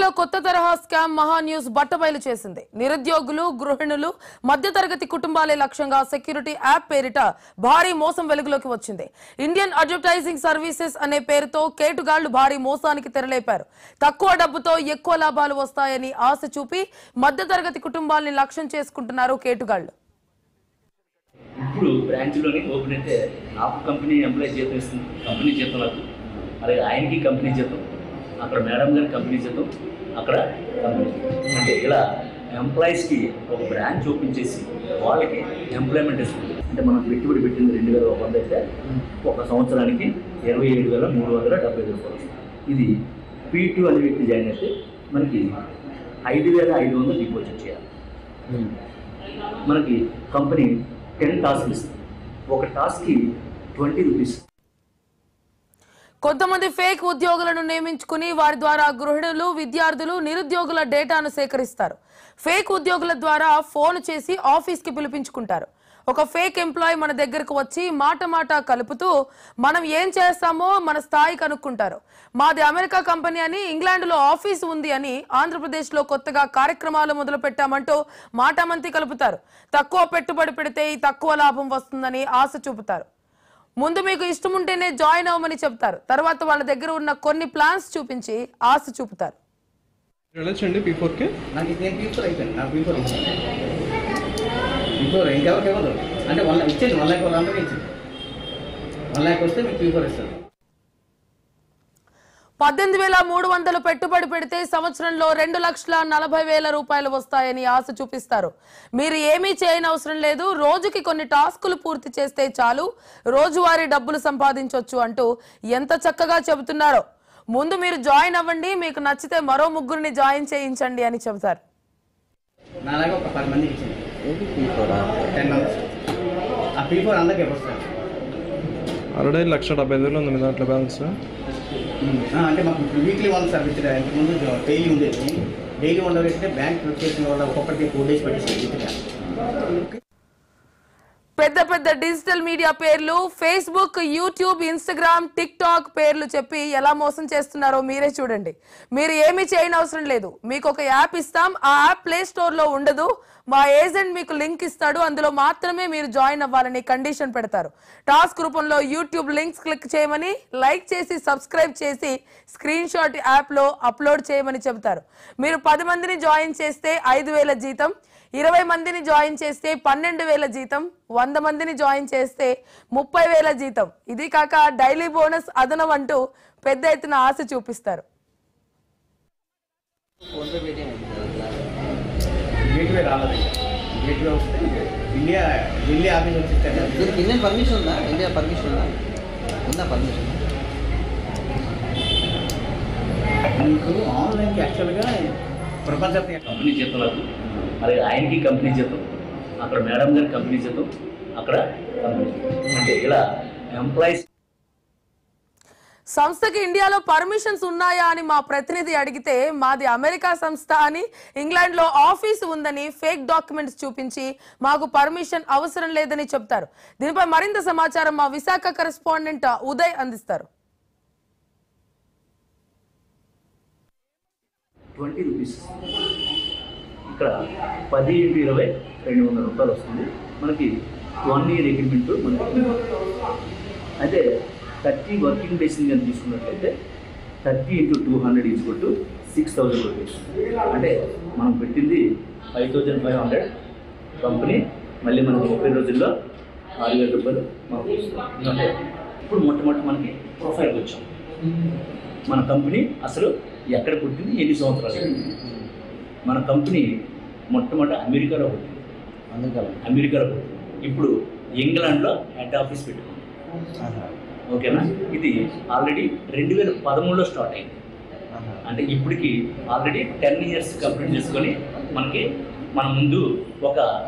ఏపీలో కొత్త తరహా స్కామ్ మహా న్యూస్ బట్టబయలు చేసింది నిరుద్యోగులు గృహిణులు మధ్యతరగతి కుటుంబాలే లక్ష్యంగా సెక్యూరిటీ యాప్ పేరిట భారీ మోసం వెలుగులోకి వచ్చింది ఇండియన్ అడ్వర్టైజింగ్ సర్వీసెస్ అనే పేరుతో కేటుగాళ్లు భారీ మోసానికి తెరలేపారు తక్కువ డబ్బుతో ఎక్కువ లాభాలు వస్తాయని ఆశ చూపి మధ్యతరగతి కుటుంబాల్ని లక్ష్యం చేసుకుంటున్నారు కేటుగాళ్లు ఇప్పుడు బ్రాంచ్లోని ఓపెన్ అయితే నాకు కంపెనీ ఎంప్లాయ్ జీతం ఇస్తుంది కంపెనీ జీతం నాకు అలాగే ఆయనకి కంపెనీ జీతం అక్కడ మేడం గారి కంపెనీ జీతం అక్కడ కంపెనీ అంటే ఇలా ఎంప్లాయీస్కి ఒక బ్రాంచ్ ఓపెన్ చేసి వాళ్ళకి ఎంప్లాయ్మెంట్ ఇస్తుంది అంటే మనం పెట్టుబడి పెట్టింది రెండు వేల ఒక వంద అయితే ఒక సంవత్సరానికి ఇరవై ఏడు వేల మూడు వందల డెబ్బై ఐదు రూపాయలు ఇది పీ టూ అనే వ్యక్తి జాయిన్ అయితే మనకి ఐదు వేల ఐదు వందలు డిపాజిట్ చేయాలి మనకి కంపెనీ టెన్ టాస్క్లు ఇస్తుంది ఒక టాస్క్కి ట్వంటీ రూపీస్ కొంతమంది ఫేక్ ఉద్యోగులను నియమించుకుని వారి ద్వారా గృహిణులు విద్యార్థులు నిరుద్యోగుల డేటాను సేకరిస్తారు ఫేక్ ఉద్యోగుల ద్వారా ఫోన్ చేసి ఆఫీస్కి పిలిపించుకుంటారు ఒక ఫేక్ ఎంప్లాయ్ మన దగ్గరకు వచ్చి మాట మాట కలుపుతూ మనం ఏం చేస్తామో మన స్థాయి కనుక్కుంటారు మాది అమెరికా కంపెనీ అని ఇంగ్లాండ్లో ఆఫీస్ ఉంది అని ఆంధ్రప్రదేశ్లో కొత్తగా కార్యక్రమాలు మొదలు పెట్టామంటూ మాటామంతి కలుపుతారు తక్కువ పెట్టుబడి పెడితే ఈ తక్కువ లాభం వస్తుందని ఆశ చూపుతారు ముందు మీకు ఇష్టం ఉంటేనే జాయిన్ అవ్వమని చెప్తారు తర్వాత వాళ్ళ దగ్గర ఉన్న కొన్ని ప్లాన్స్ చూపించి ఆశ చూపుతారు వెళ్ళొచ్చండి పీ ఫోర్కి నాకు ఇది నేను పీపుల్ అయిపోయింది నాకు పీపుల్ ఇచ్చింది పీపుల్ ఇంకెవరికి ఇవ్వదు అంటే వన్ ల్యాక్ ఇచ్చేది వన్ ల్యాక్ వాళ్ళందరికీ ఇచ్చింది వన్ ల్యాక్ వస్తే మీకు పీపుల్ ఇస్తారు పద్దెనిమిది వేల మూడు వందలు పెట్టుబడి పెడితే సంవత్సరంలో రెండు లక్షల నలభై వేల రూపాయలు వస్తాయని ఆశ చూపిస్తారు మీరు ఏమీ చేయని అవసరం లేదు రోజుకి కొన్ని టాస్కులు పూర్తి చేస్తే చాలు రోజువారీ డబ్బులు సంపాదించవచ్చు అంటూ ఎంత చక్కగా చెబుతున్నారో ముందు మీరు జాయిన్ అవ్వండి మీకు నచ్చితే మరో ముగ్గురిని జాయిన్ చేయించండి అని చెబుతారు నాలాగా ఒక పది మందికి ఇచ్చింది టెన్ మెంబర్స్ ఆ పీ ఫోర్ అందరికీ వస్తారు ఆల్రెడీ లక్ష డెబ్బై ఐదు వేలు ఉంది మీ దాంట్లో బ్యాలెన్స్ అంటే మాకు వీక్లీ వన్ సర్వీస్ ఇంతకుముందు డైలీ ఉండేది డైలీ వన్ అయితే బ్యాంక్ చేసిన వల్ల ఒక్కొక్కటి ఫోర్ డేస్ పెట్టేసి పెద్ద పెద్ద డిజిటల్ మీడియా పేర్లు Facebook YouTube Instagram TikTok పేర్లు చెప్పి ఎలా మోసం చేస్తున్నారో మీరే చూడండి మీరు ఏమీ చేయని అవసరం లేదు మీకు ఒక యాప్ ఇస్తాం ఆ యాప్ ప్లే స్టోర్ లో ఉండదు మా ఏజెంట్ మీకు లింక్ ఇస్తాడు అందులో మాత్రమే మీరు జాయిన్ అవ్వాలని కండిషన్ పెడతారు టాస్క్ రూపంలో యూట్యూబ్ లింక్స్ క్లిక్ చేయమని లైక్ చేసి సబ్స్క్రైబ్ చేసి స్క్రీన్ షాట్ యాప్ లో అప్లోడ్ చేయమని చెబుతారు మీరు పది మందిని జాయిన్ చేస్తే ఐదు వేల జీతం ఇరవై మందిని జాయిన్ చేస్తే పన్నెండు వేల జీతం వంద మందిని జాయిన్ చేస్తే ముప్పై వేల జీతం ఇది కాక డైలీ బోనస్ అదనం అంటూ పెద్ద ఎత్తున ఆశ చూపిస్తారు గేట్వే రాలేదు గేట్వే వస్తే ఇండియా ఢిల్లీ ఆఫీస్ వచ్చి దీనికి ఇండియన్ పర్మిషన్ ఉందా ఇండియా పర్మిషన్ ఉందా ఉందా పర్మిషన్ మీకు ఆన్లైన్కి యాక్చువల్గా ప్రపంచ కంపెనీ జీతం నాకు అలాగే ఆయనకి కంపెనీ జీతం అక్కడ మేడం గారి కంపెనీ జీతం అక్కడ కంపెనీ అంటే ఇలా ఎంప్లాయీస్ సంస్థకి ఇండియాలో పర్మిషన్స్ ఉన్నాయా అని మా ప్రతినిధి అడిగితే మాది అమెరికా సంస్థ అని ఇంగ్లాండ్ లో ఆఫీస్ ఉందని ఫేక్ డాక్యుమెంట్స్ చూపించి మాకు పర్మిషన్ అవసరం లేదని చెప్తారు దీనిపై మరింత సమాచారం మా విశాఖ కరెస్పాండెంట్ ఉదయ్ అందిస్తారు ట్వంటీ రూపీస్ ఇక్కడ పది ఇంటూ ఇరవై రెండు వందల రూపాయలు వస్తుంది మనకి వన్ ఇయర్ అగ్రిమెంట్ మనకి అయితే థర్టీ వర్కింగ్ డేస్ కానీ తీసుకున్నట్లయితే thirty into two hundred equal six thousand rupees అంటే మనం పెట్టింది five thousand five hundred company మళ్ళీ మనకి ముప్పై రోజుల్లో ఆరు వేల రూపాయలు మనకు వస్తుంది. అంటే ఇప్పుడు మొట్టమొదటి మనకి ప్రొఫైల్కి వచ్చాం మన కంపెనీ అసలు ఎక్కడ పుట్టింది ఎన్ని సంవత్సరాలు మన కంపెనీ మొట్టమొదటి అమెరికాలో పుట్టింది అందుకని అమెరికాలో పుట్టింది ఇప్పుడు ఇంగ్లాండ్లో హెడ్ ఆఫీస్ పెట్టుకుంది ఓకేనా ఇది ఆల్రెడీ రెండు వేల పదమూడులో స్టార్ట్ అయింది అంటే ఇప్పటికి ఆల్రెడీ టెన్ ఇయర్స్ కంప్లీట్ చేసుకొని మనకి మన ముందు ఒక